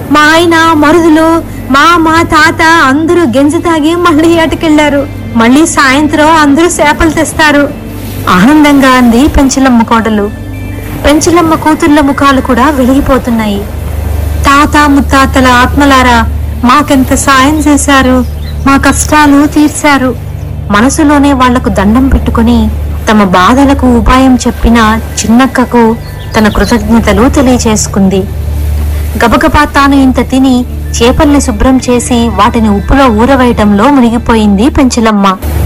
మా ఆయన మరుదులు మా మా తాత అందరూ గెంజి తాగి మళ్ళీ ఏటకెళ్లారు మళ్ళీ సాయంత్రం అందరూ చేపలు తెస్తారు ఆనందంగా అంది పెంచలమ్మ కోడలు పెంచలమ్మ కూతుర్ల ముఖాలు కూడా వెలిగిపోతున్నాయి తాత ముత్తాతల ఆత్మలారా మాకెంత సాయం చేశారు మా కష్టాలు తీర్చారు మనసులోనే వాళ్లకు దండం పెట్టుకుని తమ బాధలకు ఉపాయం చెప్పిన చిన్నక్కకు తన కృతజ్ఞతలు తెలియచేసుకుంది గబగబా తాను ఇంత తిని చేపల్ని శుభ్రం చేసి వాటిని ఉప్పులో ఊరవేయటంలో మునిగిపోయింది పెంచలమ్మ